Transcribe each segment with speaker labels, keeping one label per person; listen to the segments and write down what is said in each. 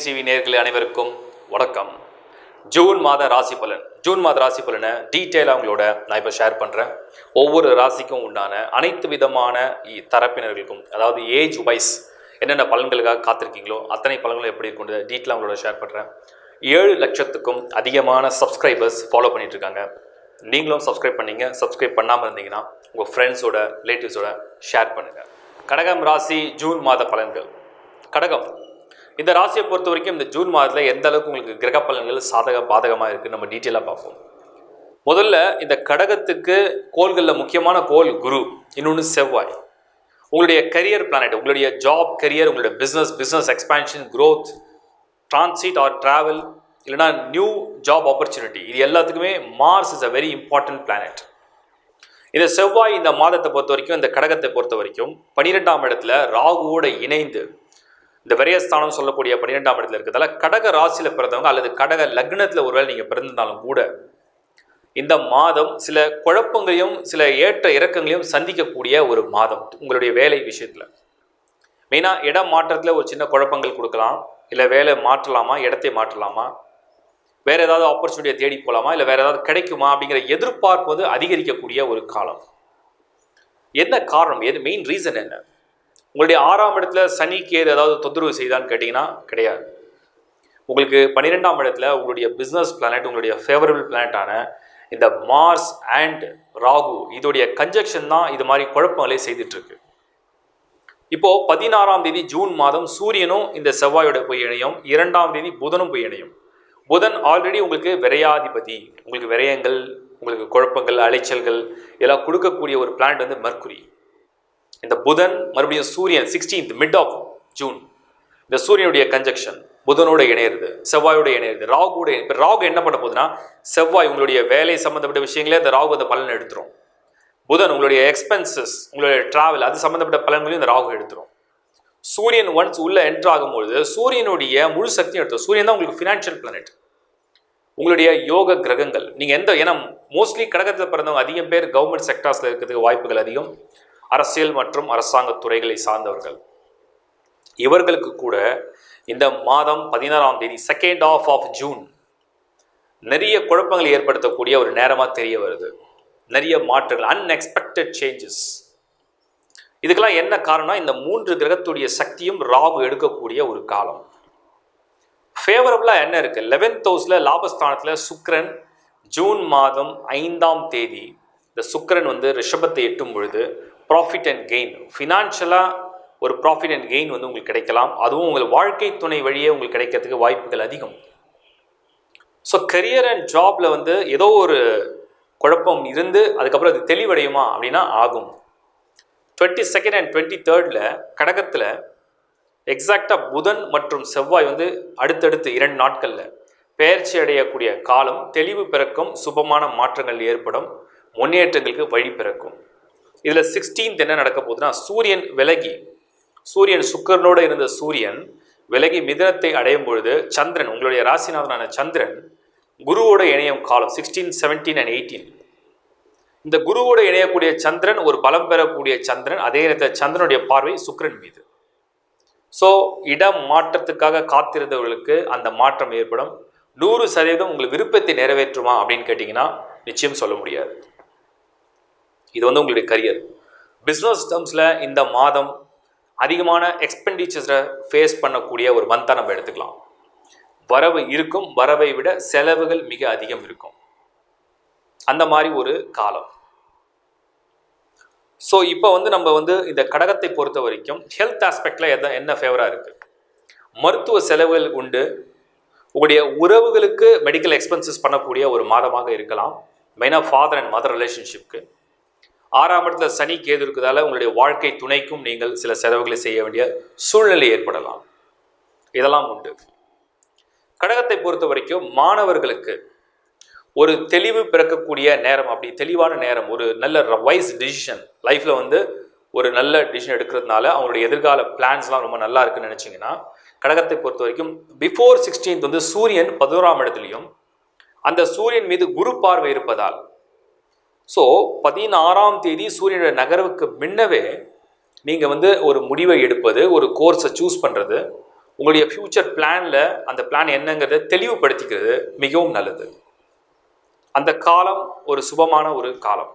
Speaker 1: TV நேயர்களே அனைவருக்கும் வணக்கம் ஜூன் மாத ராசி பலன் ஜூன் மாத ராசி பலனை டீட்டெயிலாக உங்களோட நான் இப்போ ஷேர் பண்ணுறேன் ஒவ்வொரு ராசிக்கும் உண்டான அனைத்து விதமான இ- தரப்பினர்களுக்கும் அதாவது ஏஜ் வைஸ் என்னென்ன பலன்களுக்காக காத்திருக்கீங்களோ அத்தனை பலன்களும் எப்படி இருக்கும்னு டீட்டெயிலாக உங்களோட ஷேர் பண்ணுறேன் ஏழு லட்சத்துக்கும் அதிகமான சப்ஸ்கிரைபர்ஸ் ஃபாலோ பண்ணிட்டு இருக்காங்க நீங்களும் சப்ஸ்கிரைப் பண்ணீங்க சப்ஸ்கிரைப் பண்ணாமல் இருந்தீங்கன்னா உங்கள் ஃப்ரெண்ட்ஸோட ரிலேட்டிவ்ஸோட ஷேர் பண்ணுங்கள் கடகம் ராசி ஜூன் மாத பலன்கள் கடகம் இந்த ராசியை பொறுத்த வரைக்கும் இந்த ஜூன் மாதத்தில் எந்த அளவுக்கு உங்களுக்கு கிரக பலன்கள் சாதக பாதகமாக இருக்குது நம்ம டீட்டெயிலாக பார்ப்போம் முதல்ல இந்த கடகத்துக்கு கோள்களில் முக்கியமான கோள் குரு இன்னொன்று செவ்வாய் உங்களுடைய கரியர் பிளானட் உங்களுடைய ஜாப் கரியர் உங்களுடைய business business expansion growth transit or travel இல்லைனா நியூ ஜாப் ஆப்பர்ச்சுனிட்டி இது எல்லாத்துக்குமே Mars is a very important planet இந்த செவ்வாய் இந்த மாதத்தை பொறுத்த வரைக்கும் இந்த கடகத்தை பொறுத்த வரைக்கும் பன்னிரெண்டாம் இடத்துல ராகுவோட இணைந்து இந்த விரயஸ்தானம் சொல்லக்கூடிய பன்னிரெண்டாம் இடத்துல இருக்கிறதால கடக ராசியில் பிறந்தவங்க அல்லது கடக லக்னத்தில் ஒருவேளை நீங்கள் பிறந்திருந்தாலும் கூட இந்த மாதம் சில குழப்பங்களையும் சில ஏற்ற இறக்கங்களையும் சந்திக்கக்கூடிய ஒரு மாதம் உங்களுடைய வேலை விஷயத்தில் மெயினாக இடம் மாற்றத்தில் ஒரு சின்ன குழப்பங்கள் கொடுக்கலாம் இல்லை வேலை மாற்றலாமா இடத்தை மாற்றலாமா வேற ஏதாவது ஆப்பர்ச்சுனிட்டியை தேடி போகலாமா இல்லை வேற ஏதாவது கிடைக்குமா அப்படிங்கிற எதிர்பார்ப்பு வந்து அதிகரிக்கக்கூடிய ஒரு காலம் என்ன காரணம் எது மெயின் ரீசன் என்ன உங்களுடைய ஆறாம் இடத்துல சனி கேது ஏதாவது தொந்தரவு செய்தான்னு கேட்டிங்கன்னா கிடையாது உங்களுக்கு பன்னிரெண்டாம் இடத்துல உங்களுடைய பிஸ்னஸ் பிளானட் உங்களுடைய ஃபேவரபிள் பிளானட்டான இந்த மார்ஸ் அண்ட் ராகு இதோடைய கன்ஜெக்ஷன் தான் இது மாதிரி குழப்பங்களை செய்துட்டு இருக்கு இப்போ பதினாறாம் தேதி ஜூன் மாதம் சூரியனும் இந்த செவ்வாயோட போய் இணையும் இரண்டாம் தேதி புதனும் போய் இணையும் புதன் ஆல்ரெடி உங்களுக்கு விரையாதிபதி உங்களுக்கு விரயங்கள் உங்களுக்கு குழப்பங்கள் அலைச்சல்கள் இதெல்லாம் கொடுக்கக்கூடிய ஒரு பிளானட் வந்து மர்க்குரி இந்த புதன் மறுபடியும் சூரியன் சிக்ஸ்டீன்த் மிட் ஆஃப் ஜூன் இந்த சூரியனுடைய கன்ஜெக்ஷன் புதனோட இணையிறது செவ்வாயோட இணையிறது ராகுவோட இப்போ ராகு என்ன பண்ண போகுதுன்னா செவ்வாய் உங்களுடைய வேலை சம்மந்தப்பட்ட விஷயங்களே இந்த ராகு அந்த பலன் எடுத்துரும் புதன் உங்களுடைய எக்ஸ்பென்சஸ் உங்களுடைய டிராவல் அது சம்மந்தப்பட்ட பலன்களையும் இந்த ராகு எடுத்துரும் சூரியன் ஒன்ஸ் உள்ள என்ட்ரு ஆகும்பொழுது சூரியனுடைய முழு சக்தியும் எடுத்துரும் சூரியன் தான் உங்களுக்கு ஃபினான்ஷியல் பிளானட் உங்களுடைய யோக கிரகங்கள் நீங்கள் எந்த ஏன்னா மோஸ்ட்லி கடகத்தில் பிறந்தவங்க அதிகம் பேர் கவர்மெண்ட் செக்டார்ஸில் இருக்கிறதுக்கு வாய்ப்புகள் அதிகம் அரசியல் மற்றும் அரசாங்க துறைகளை சார்ந்தவர்கள் இவர்களுக்கு கூட இந்த மாதம் பதினாறாம் தேதி செகண்ட் ஆஃப் ஆஃப் ஜூன் நிறைய குழப்பங்களை ஏற்படுத்தக்கூடிய ஒரு நேரமாக தெரிய வருது நிறைய மாற்றங்கள் அன்எக்ஸ்பெக்டட் சேஞ்சஸ் இதுக்கெல்லாம் என்ன காரணம் இந்த மூன்று கிரகத்துடைய சக்தியும் ராகு எடுக்கக்கூடிய ஒரு காலம் ஃபேவரபுளாக என்ன இருக்குது லெவன்த் ஹவுஸில் லாபஸ்தானத்தில் சுக்கிரன் ஜூன் மாதம் ஐந்தாம் தேதி இந்த சுக்கிரன் வந்து ரிஷபத்தை எட்டும் பொழுது ப்ராஃபிட் அண்ட் கெயின் ஃபினான்ஷியலாக ஒரு ப்ராஃபிட் அண்ட் கெயின் வந்து உங்களுக்கு கிடைக்கலாம் அதுவும் உங்கள் வாழ்க்கை துணை வழியே உங்களுக்கு கிடைக்கிறதுக்கு வாய்ப்புகள் அதிகம் ஸோ கரியர் அண்ட் ஜாப்ல வந்து ஏதோ ஒரு குழப்பம் இருந்து அதுக்கப்புறம் அது தெளிவடையுமா அப்படின்னா ஆகும் டுவெண்ட்டி செகண்ட் அண்ட் டுவெண்ட்டி தேர்டில் கடகத்தில் எக்ஸாக்டாக புதன் மற்றும் செவ்வாய் வந்து அடுத்தடுத்து இரண்டு நாட்களில் பெயர்ச்சி அடையக்கூடிய காலம் தெளிவு பிறக்கும் சுபமான மாற்றங்கள் ஏற்படும் முன்னேற்றங்களுக்கு வழி பிறக்கும் இதில் சிக்ஸ்டீன்த் என்ன நடக்க போகுதுன்னா சூரியன் விலகி சூரியன் சுக்கரனோடு இருந்த சூரியன் விலகி மிதனத்தை அடையும் பொழுது சந்திரன் உங்களுடைய ராசிநாதனான சந்திரன் குருவோட இணையும் காலம் சிக்ஸ்டீன் செவன்டீன் அண்ட் எயிட்டீன் இந்த குருவோட இணையக்கூடிய சந்திரன் ஒரு பலம் பெறக்கூடிய சந்திரன் அதே நேரத்தில் சந்திரனுடைய பார்வை சுக்கிரன் மீது ஸோ இடம் மாற்றத்துக்காக காத்திருந்தவர்களுக்கு அந்த மாற்றம் ஏற்படும் நூறு சதவீதம் உங்கள் விருப்பத்தை நிறைவேற்றுமா அப்படின்னு கேட்டிங்கன்னா நிச்சயம் சொல்ல முடியாது இது வந்து உங்களுடைய கரியர் பிஸ்னஸ் டேர்ம்ஸில் இந்த மாதம் அதிகமான எக்ஸ்பெண்டிச்சர்ஸை ஃபேஸ் பண்ணக்கூடிய ஒரு மந்தாக நம்ம எடுத்துக்கலாம் வரவு இருக்கும் வரவை விட செலவுகள் மிக அதிகம் இருக்கும் அந்த மாதிரி ஒரு காலம் ஸோ இப்போ வந்து நம்ம வந்து இந்த கடகத்தை பொறுத்த வரைக்கும் ஹெல்த் ஆஸ்பெக்டில் எத என்ன ஃபேவராக இருக்குது மருத்துவ செலவுகள் உண்டு உங்களுடைய உறவுகளுக்கு மெடிக்கல் எக்ஸ்பென்சஸ் பண்ணக்கூடிய ஒரு மாதமாக இருக்கலாம் மெயினாக ஃபாதர் அண்ட் மதர் ரிலேஷன்ஷிப்க்கு ஆறாம் இடத்துல சனி கேது இருக்கிறதால உங்களுடைய வாழ்க்கை துணைக்கும் நீங்கள் சில செலவுகளை செய்ய வேண்டிய சூழ்நிலை ஏற்படலாம் இதெல்லாம் உண்டு கடகத்தை பொறுத்த வரைக்கும் மாணவர்களுக்கு ஒரு தெளிவு பிறக்கக்கூடிய நேரம் அப்படி தெளிவான நேரம் ஒரு நல்ல வைஸ் டிசிஷன் லைஃப்பில் வந்து ஒரு நல்ல டிசிஷன் எடுக்கிறதுனால அவங்களுடைய எதிர்கால பிளான்ஸ்லாம் ரொம்ப நல்லா இருக்குன்னு நினச்சிங்கன்னா கடகத்தை பொறுத்த வரைக்கும் பிஃபோர் சிக்ஸ்டீன்த் வந்து சூரியன் பதினோராம் இடத்துலையும் அந்த சூரியன் மீது குரு பார்வை இருப்பதால் ஸோ பதினாறாம் தேதி சூரியனுடைய நகர்வுக்கு முன்னவே நீங்கள் வந்து ஒரு முடிவை எடுப்பது ஒரு கோர்ஸை சூஸ் பண்ணுறது உங்களுடைய ஃப்யூச்சர் பிளானில் அந்த பிளான் என்னங்கிறத தெளிவுபடுத்திக்கிறது மிகவும் நல்லது அந்த காலம் ஒரு சுபமான ஒரு காலம்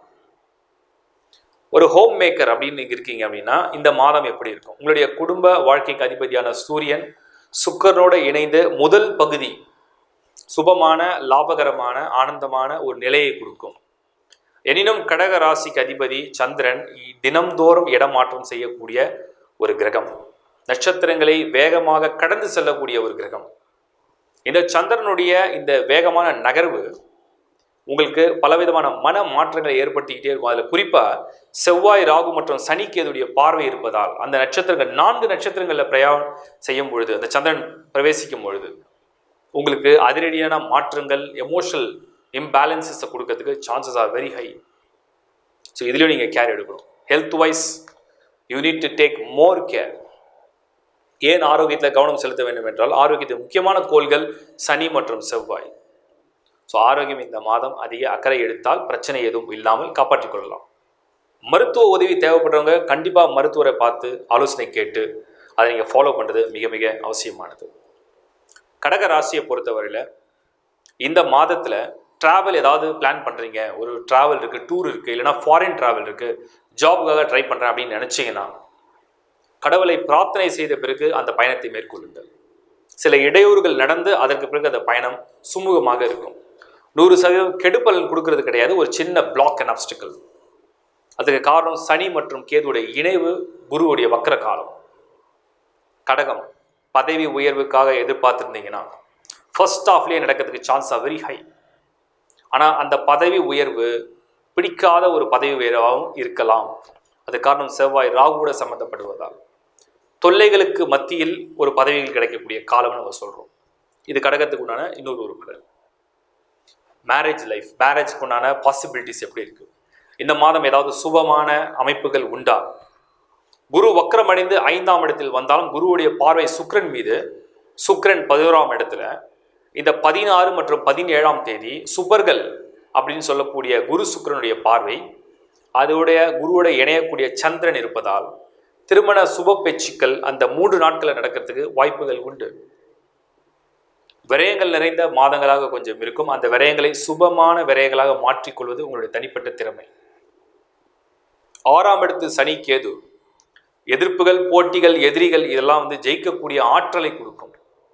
Speaker 1: ஒரு ஹோம் மேக்கர் அப்படின்னு நீங்க இருக்கீங்க அப்படின்னா இந்த மாதம் எப்படி இருக்கும் உங்களுடைய குடும்ப வாழ்க்கைக்கு அதிபதியான சூரியன் சுக்கரனோட இணைந்து முதல் பகுதி சுபமான லாபகரமான ஆனந்தமான ஒரு நிலையை கொடுக்கும் எனினும் கடக ராசிக்கு அதிபதி சந்திரன் இ- தினம்தோறும் இடமாற்றம் செய்யக்கூடிய ஒரு கிரகம் நட்சத்திரங்களை வேகமாக கடந்து செல்லக்கூடிய ஒரு கிரகம் இந்த சந்திரனுடைய இந்த வேகமான நகர்வு உங்களுக்கு பலவிதமான மன மாற்றங்களை ஏற்படுத்திக்கிட்டே இருக்கும் அதில் குறிப்பாக செவ்வாய் ராகு மற்றும் சனிக்கேதுடைய பார்வை இருப்பதால் அந்த நட்சத்திரங்கள் நான்கு நட்சத்திரங்களில் பிரயாணம் செய்யும் பொழுது அந்த சந்திரன் பிரவேசிக்கும் பொழுது உங்களுக்கு அதிரடியான மாற்றங்கள் எமோஷனல் இம்பேலன்சஸை கொடுக்கறதுக்கு chances are very high so இதுலேயும் நீங்கள் கேர் எடுக்கணும் health wise you need to take more care ஏன் ஆரோக்கியத்தில் கவனம் செலுத்த வேண்டும் என்றால் ஆரோக்கியத்தின் முக்கியமான கோள்கள் சனி மற்றும் செவ்வாய் ஸோ ஆரோக்கியம் இந்த மாதம் அதிக அக்கறை எடுத்தால் பிரச்சனை எதுவும் இல்லாமல் காப்பாற்றிக் கொள்ளலாம் மருத்துவ உதவி தேவைப்படுறவங்க கண்டிப்பாக மருத்துவரை பார்த்து ஆலோசனை கேட்டு அதை நீங்கள் ஃபாலோ பண்ணுறது மிக மிக அவசியமானது கடக ராசியை பொறுத்தவரையில் இந்த மாதத்தில் ட்ராவல் ஏதாவது பிளான் பண்ணுறீங்க ஒரு ட்ராவல் இருக்குது டூர் இருக்குது இல்லைனா ஃபாரின் ட்ராவல் இருக்குது ஜாபுக்காக ட்ரை பண்ணுறேன் அப்படின்னு நினச்சிங்கன்னா கடவுளை பிரார்த்தனை செய்த பிறகு அந்த பயணத்தை மேற்கொள்ளுங்கள் சில இடையூறுகள் நடந்து அதற்கு பிறகு அந்த பயணம் சுமூகமாக இருக்கும் நூறு சதவீதம் கெடுப்பலன் கொடுக்கறது கிடையாது ஒரு சின்ன பிளாக் அண்ட் அப்டிக்கல் அதுக்கு காரணம் சனி மற்றும் கேதுவுடைய இணைவு குருவுடைய வக்கர காலம் கடகம் பதவி உயர்வுக்காக எதிர்பார்த்துருந்தீங்கன்னா ஃபர்ஸ்ட் ஹாஃப்லேயே நடக்கிறதுக்கு சான்ஸ் ஆர் வெரி ஹை ஆனால் அந்த பதவி உயர்வு பிடிக்காத ஒரு பதவி உயர்வாகவும் இருக்கலாம் அது காரணம் செவ்வாய் ராகுவோட சம்மந்தப்படுவதால் தொல்லைகளுக்கு மத்தியில் ஒரு பதவிகள் கிடைக்கக்கூடிய காலம்னு நம்ம சொல்கிறோம் இது கடகத்துக்கு உண்டான இன்னொரு ஒரு பலன் மேரேஜ் லைஃப் மேரேஜ்க்கு உண்டான பாசிபிலிட்டிஸ் எப்படி இருக்கு இந்த மாதம் ஏதாவது சுபமான அமைப்புகள் உண்டா குரு வக்ரமடைந்து ஐந்தாம் இடத்தில் வந்தாலும் குருவுடைய பார்வை சுக்கிரன் மீது சுக்கிரன் பதினோராம் இடத்துல இந்த பதினாறு மற்றும் பதினேழாம் தேதி சுபர்கள் அப்படின்னு சொல்லக்கூடிய குரு சுக்கிரனுடைய பார்வை அதோடைய குருவோட இணையக்கூடிய சந்திரன் இருப்பதால் திருமண சுப பேச்சுக்கள் அந்த மூன்று நாட்களில் நடக்கிறதுக்கு வாய்ப்புகள் உண்டு விரயங்கள் நிறைந்த மாதங்களாக கொஞ்சம் இருக்கும் அந்த விரயங்களை சுபமான விரயங்களாக மாற்றிக்கொள்வது உங்களுடைய தனிப்பட்ட திறமை ஆறாம் இடத்து சனி கேது எதிர்ப்புகள் போட்டிகள் எதிரிகள் இதெல்லாம் வந்து ஜெயிக்கக்கூடிய ஆற்றலை கொடுக்கும்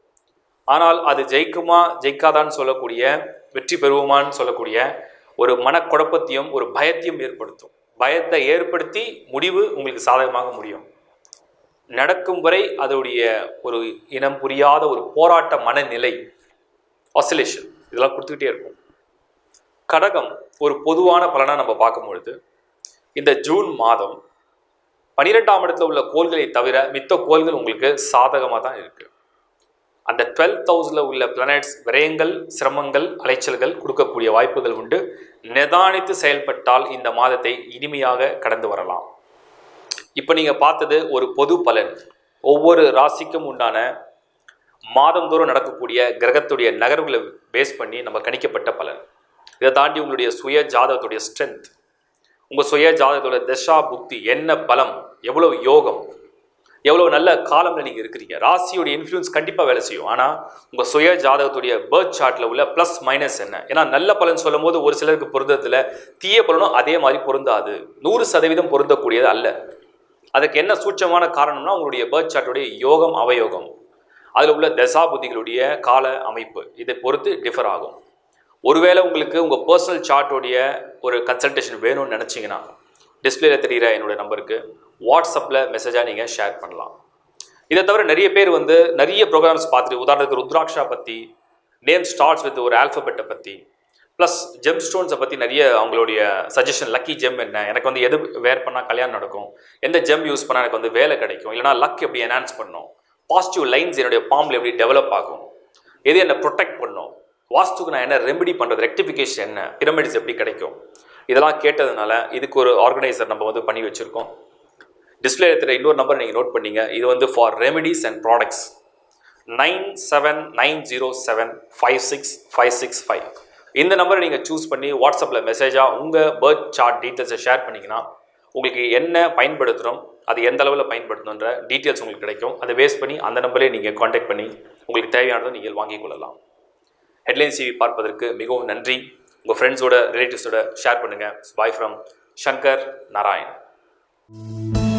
Speaker 1: ஆனால் அது ஜெயிக்குமா ஜெயிக்காதான்னு சொல்லக்கூடிய வெற்றி பெறுவோமான்னு சொல்லக்கூடிய ஒரு மனக்குழப்பத்தையும் ஒரு பயத்தையும் ஏற்படுத்தும் பயத்தை ஏற்படுத்தி முடிவு உங்களுக்கு சாதகமாக முடியும் நடக்கும் வரை அதோடைய ஒரு இனம் புரியாத ஒரு போராட்ட மனநிலை ஆசிலேஷன் இதெல்லாம் கொடுத்துக்கிட்டே இருக்கும் கடகம் ஒரு பொதுவான பலனாக நம்ம பார்க்கும் பொழுது இந்த ஜூன் மாதம் பனிரெண்டாம் இடத்துல உள்ள கோள்களை தவிர மித்த கோள்கள் உங்களுக்கு சாதகமாக தான் இருக்கு அந்த டுவெல்த் ஹவுஸில் உள்ள பிளானட்ஸ் விரயங்கள் சிரமங்கள் அலைச்சல்கள் கொடுக்கக்கூடிய வாய்ப்புகள் உண்டு நிதானித்து செயல்பட்டால் இந்த மாதத்தை இனிமையாக கடந்து வரலாம் இப்போ நீங்கள் பார்த்தது ஒரு பொது பலன் ஒவ்வொரு ராசிக்கும் உண்டான மாதந்தோறும் நடக்கக்கூடிய கிரகத்துடைய நகர்வுகளை பேஸ் பண்ணி நம்ம கணிக்கப்பட்ட பலன் இதை தாண்டி உங்களுடைய சுய ஜாதகத்துடைய ஸ்ட்ரென்த் உங்கள் சுய ஜாதகத்தோட தசா புக்தி என்ன பலம் எவ்வளோ யோகம் எவ்வளோ நல்ல காலம்ல நீங்கள் இருக்கிறீங்க ராசியோட இன்ஃப்ளூயன்ஸ் கண்டிப்பாக வேலை செய்யும் ஆனால் உங்கள் சுய ஜாதகத்துடைய பேர்த் சார்ட்டில் உள்ள ப்ளஸ் மைனஸ் என்ன ஏன்னா நல்ல பலன் சொல்லும் போது ஒரு சிலருக்கு பொருந்ததில்ல தீய பலனும் அதே மாதிரி பொருந்தாது நூறு சதவீதம் பொருந்தக்கூடியது அல்ல அதுக்கு என்ன சூட்சமான காரணம்னா உங்களுடைய பேர்த் சார்ட்டுடைய யோகம் அவயோகம் அதில் உள்ள தசாபுதிகளுடைய கால அமைப்பு இதை பொறுத்து டிஃபர் ஆகும் ஒருவேளை உங்களுக்கு உங்கள் பர்சனல் சார்ட்டோடைய ஒரு கன்சல்டேஷன் வேணும்னு நினச்சிங்கன்னா டிஸ்பிளேல தெரிகிற என்னோட நம்பருக்கு வாட்ஸ்அப்பில் மெசேஜாக நீங்கள் ஷேர் பண்ணலாம் இதை தவிர நிறைய பேர் வந்து நிறைய ப்ரோக்ராம்ஸ் பார்த்துட்டு உதாரணத்துக்கு ருத்ராட்சா பற்றி நேம் ஸ்டார்ட்ஸ் வித் ஒரு ஆல்ஃபபெட்டை பற்றி ப்ளஸ் ஜெம் ஸ்டோன்ஸை பற்றி நிறைய அவங்களுடைய சஜஷன் லக்கி ஜெம் என்ன எனக்கு வந்து எது வேர் பண்ணால் கல்யாணம் நடக்கும் எந்த ஜெம் யூஸ் பண்ணால் எனக்கு வந்து வேலை கிடைக்கும் இல்லைனா லக் எப்படி என்ஹான்ஸ் பண்ணும் பாசிட்டிவ் லைன்ஸ் என்னுடைய பாம்பில் எப்படி டெவலப் ஆகும் எது என்னை ப்ரொடெக்ட் பண்ணும் வாஸ்துக்கு நான் என்ன ரெமெடி பண்ணுறது ரெக்டிஃபிகேஷன் என்ன பிரமிட்ஸ் எப்படி கிடைக்கும் இதெல்லாம் கேட்டதுனால இதுக்கு ஒரு ஆர்கனைசர் நம்ம வந்து பண்ணி வச்சுருக்கோம் டிஸ்பிளே இருக்கிற இன்னொரு நம்பர் நீங்கள் நோட் பண்ணீங்க இது வந்து for remedies and products nine seven nine zero seven five six five six five இந்த நம்பரை நீங்கள் சூஸ் பண்ணி வாட்ஸ்அப்பில் மெசேஜாக உங்கள் பர்த் சார்ட் டீட்டெயில்ஸை ஷேர் பண்ணிங்கன்னா உங்களுக்கு என்ன பயன்படுத்துகிறோம் அது எந்த அளவில் பயன்படுத்தணுன்ற டீட்டெயில்ஸ் உங்களுக்கு கிடைக்கும் அதை பேஸ் பண்ணி அந்த நம்பரே நீங்கள் காண்டாக்ட் பண்ணி உங்களுக்கு தேவையானதை நீங்கள் வாங்கிக் கொள்ளலாம் ஹெட்லைன்ஸ் டிவி பார்ப்பதற்கு மிகவும் நன்றி உங்கள் ஃப்ரெண்ட்ஸோட ரிலேட்டிவ்ஸோட ஷேர் பண்ணுங்கள் பாய் ஃப்ரம் சங்கர் நாராயண்